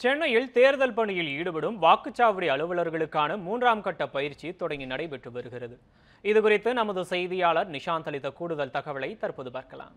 சென்னையில் தேர்தல் பணியில் ஈடுபடும் வாக்குச்சாவடி அலுவலர்களுக்கான மூன்றாம் கட்ட பயிற்சி தொடங்கி நடைபெற்று வருகிறது இதுகுறித்து நமது செய்தியாளர் நிஷாந்த் அளித்த கூடுதல் தகவலை தற்போது பார்க்கலாம்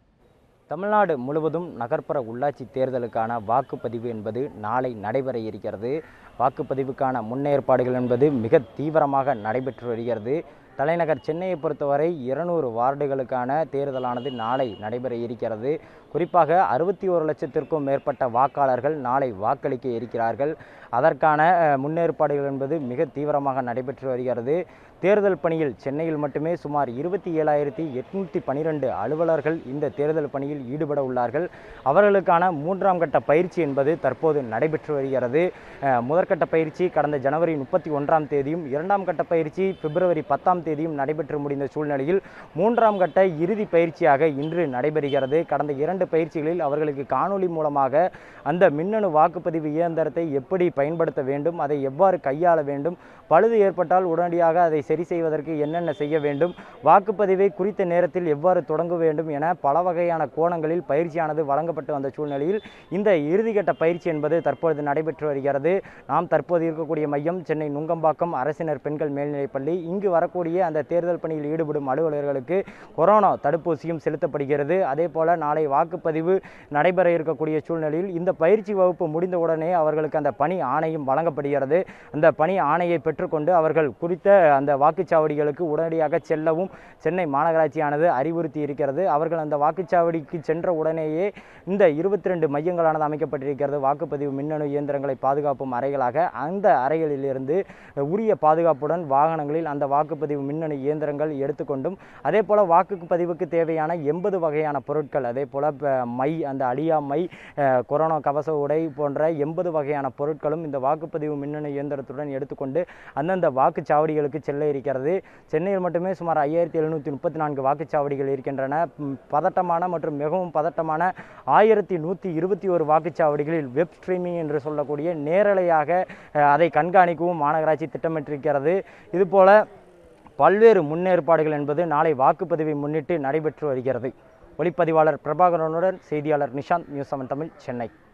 தமிழ்நாடு முழுவதும் நகர்ப்புற உள்ளாட்சி தேர்தலுக்கான வாக்குப்பதிவு என்பது நாளை நடைபெற இருக்கிறது வாக்குப்பதிவுக்கான முன்னேற்பாடுகள் என்பது மிக தீவிரமாக நடைபெற்று வருகிறது தலைநகர் சென்னையை பொறுத்தவரை இருநூறு வார்டுகளுக்கான தேர்தலானது நாளை நடைபெற இருக்கிறது குறிப்பாக அறுபத்தி ஒரு லட்சத்திற்கும் மேற்பட்ட வாக்காளர்கள் நாளை வாக்களிக்க இருக்கிறார்கள் அதற்கான அஹ், முன்னேற்பாடுகள் என்பது மிக தீவிரமாக நடைபெற்று வருகிறது தேர்தல் பணியில் சென்னையில் மட்டுமே சுமார் இருபத்தி ஏழாயிரத்தி எட்நூற்றி பனிரெண்டு அலுவலர்கள் இந்த தேர்தல் பணியில் ஈடுபட உள்ளார்கள் அவர்களுக்கான மூன்றாம் கட்ட பயிற்சி என்பது தற்போது நடைபெற்று வருகிறது அஹ், முதற்கட்ட பயிற்சி கடந்த ஜனவரி முப்பத்தி ஒன்றாம் தேதியும் இரண்டாம் கட்ட பயிற்சி பிப்ரவரி பத்தாம் தேதியும் நடைபெற்று முடிந்த சூழ்நிலையில் மூன்றாம் கட்ட இறுதி பயிற்சியாக இன்று நடைபெறுகிறது கடந்த இரண்டு பயிற்சிகளில் அவர்களுக்கு காணொளி மூலமாக அந்த மின்னணு வாக்குப்பதிவு இயந்திரத்தை எப்படி பயன்படுத்த வேண்டும் அதை எவ்வாறு கையாள வேண்டும் பழுது ஏற்பட்டால் உடனடியாக அதை சரி செய்வதற்கு என்னென்ன செய்ய வேண்டும் வாக்குப்பதிவை குறித்த நேரத்தில் எவ்வாறு தொடங்க வேண்டும் என பல வகையான கோணங்களில் பயிற்சியானது வழங்கப்பட்டு வந்த சூழ்நிலையில் இந்த இறுதிக்கட்ட பயிற்சி என்பது தற்பொழுது நடைபெற்று வருகிறது நாம் தற்போது இருக்கக்கூடிய மையம் சென்னை நுங்கம்பாக்கம் அரசினர் பெண்கள் மேல்நிலைப்பள்ளி இங்கு வரக்கூடிய அந்த தேர்தல் பணியில் ஈடுபடும் அலுவலர்களுக்கு கொரோனா தடுப்பூசியும் செலுத்தப்படுகிறது அதே போல நாளை வாக்குப்பதிவு நடைபெற இருக்கக்கூடிய சூழ்நிலையில் இந்த பயிற்சி வகுப்பு முடிந்தவுடனே அவர்களுக்கு அந்த பணி ஆணையும் வழங்கப்படுகிறது அந்த பணி ஆணையை பெற்றுக்கொண்டு அவர்கள் குறித்த அந்த வாக்குச்சாவடிகளுக்கு உடனடியாக செல்லவும் சென்னை மாநகராட்சியானது அறிவுறுத்தி இருக்கிறது அவர்கள் அந்த வாக்குச்சாவடிக்கு சென்ற உடனேயே இந்த இருபத்தி ரெண்டு மையங்களானது அமைக்கப்பட்டிருக்கிறது வாக்குப்பதிவு மின்னணு இயந்திரங்களை பாதுகாப்பும் அறைகளாக அந்த அறைகளிலிருந்து உரிய பாதுகாப்புடன் வாகனங்களில் அந்த வாக்குப்பதிவு மின்னணு இயந்திரங்கள் எடுத்துக்கொண்டும் அதே போல வாக்குப்பதிவுக்கு தேவையான எண்பது வகையான பொருட்கள் அதே போல ப- மை அந்த அழியா மை அஹ், கொரோனா கவச உடை போன்ற எண்பது வகையான பொருட்களும் இந்த வாக்குப்பதிவு மின்னணு இயந்திரத்துடன் எடுத்துக்கொண்டு அந்தந்த வாக்குச்சாவடிகளுக்கு செல்ல இருக்கிறது சென்னையில் மட்டுமே சுமார் ஐயாயிரத்தி எழுநூற்றி முப்பத்தி நான்கு வாக்குச்சாவடிகள் இருக்கின்றன ம், பதட்டமான மற்றும் மிகவும் பதட்டமான ஆயிரத்தி நூற்றி இருபத்தி ஒரு வாக்குச்சாவடிகளில் வெப் ஸ்ட்ரீமிங் என்று சொல்லக்கூடிய நேரலையாக அஹ், அதை கண்காணிக்கவும் மாநகராட்சி திட்டமிட்டிருக்கிறது இதுபோல பல்வேறு முன்னேற்பாடுகள் என்பது நாளை வாக்குப்பதிவை முன்னிட்டு நடைபெற்று வருகிறது ஒளிப்பதிவாளர் பிரபாகரனுடன் செய்தியாளர் நிஷாந்த் நியூஸ் செவன் தமிழ் சென்னை